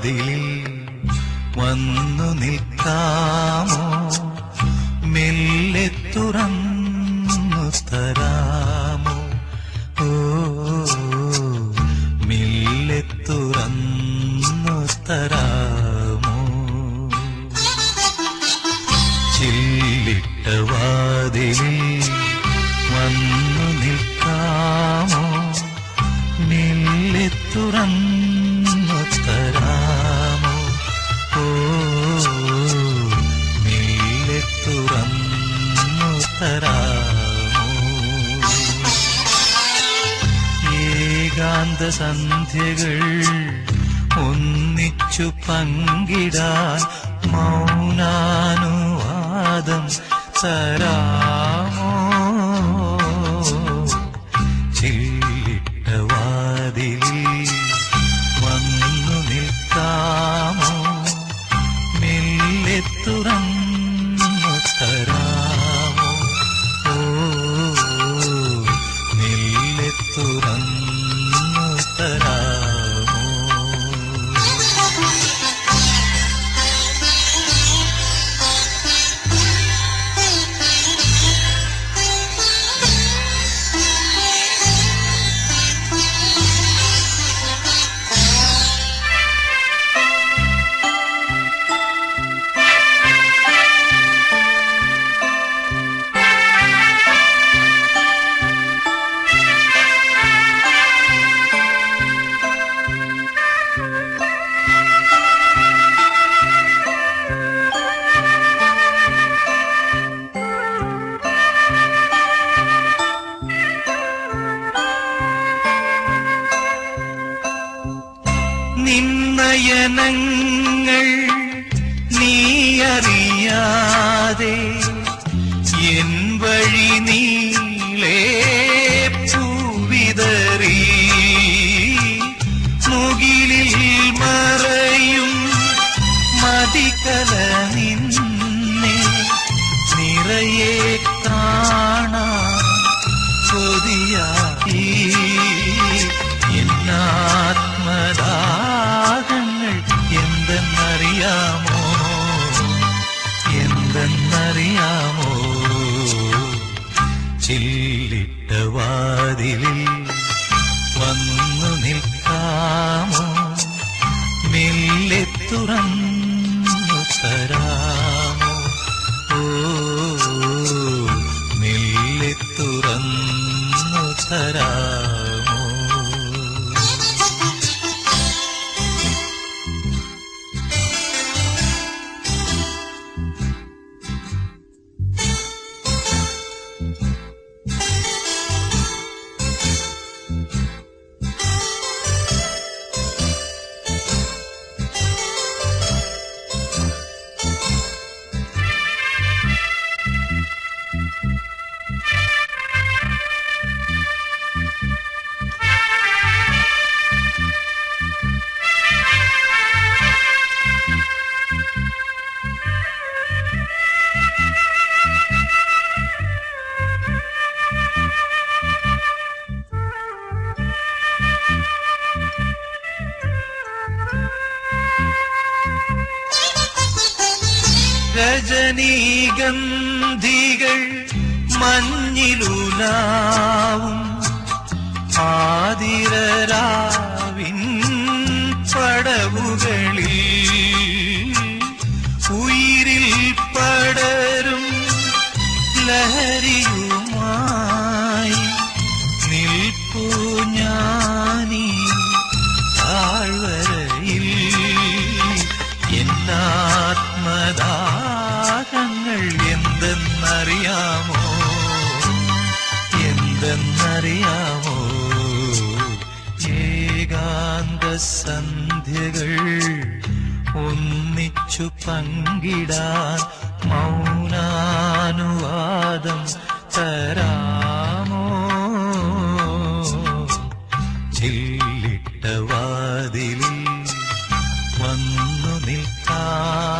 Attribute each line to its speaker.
Speaker 1: ചില്ലിട്ടവാതിലിൽ വന്നു നിൽക്കാമോ മെല്ലെ തുറന്നു തരാമോ ഓ മെല്ലെ തുറന്നു തരാമോ ചില്ലിട്ടവാതിലിൽ വന്നു നിൽക്കാമോ മെല്ലെ തുറന്നു തരാമോ ഓ മെല്ലെ തുറന്നു തരാമോ ഏകാന്ത സന്ധ്യകൾ ഒന്നിച്ചു പങ്കിടാൻ മൗനാനുവാദം തരാമോ ചില്ലിട്ടവാതിലിൽ വന്നു നിൽക്കാമോ മെല്ലെ തുറന്നു തരാമോ ഓ മെല്ലെ തുറന്നു തരാമോ നിന്നയനങ്ങൾ നീയറിയാതെ എൻ വഴി നീളേ പൂവിതറി മുകിലിൽ മറയും മതികല നിന്നെ നിറയെ കാണാൻ കൊതിയായി എന്നാത്മദാഹങ്ങൾ എന്തെന്നറിയാമോ എന്തെന്നറിയാമോ ചില്ലിട്ട വാതിലിൽ വന്നു നിൽക്കാമോ മെല്ലെ തുറന്നു തരാമോ ഓ മെല്ലെ തുറന്നു തരാമോ രജനീഗന്ധികൾ മഞ്ഞിലുലാവും ആതിരരാവിൻ പടവുകളിൽ ഉയിരിൽ പടരും ലഹരിയുമായി നിൽപ്പു ഞാനീ താഴ്വരയിൽ എന്നാത്മദാഹങ്ങൾ എന്തെന്നറിയാമോ എന്തെന്നറിയാമോ ഏകാന്ത സന്ധ്യകൾ ഒന്നിച്ചു പങ്കിടാൻ മൗനാനുവാദം തരാമോ ചില്ലിട്ട വാതിലിൽ വന്നു നിൽക്കാം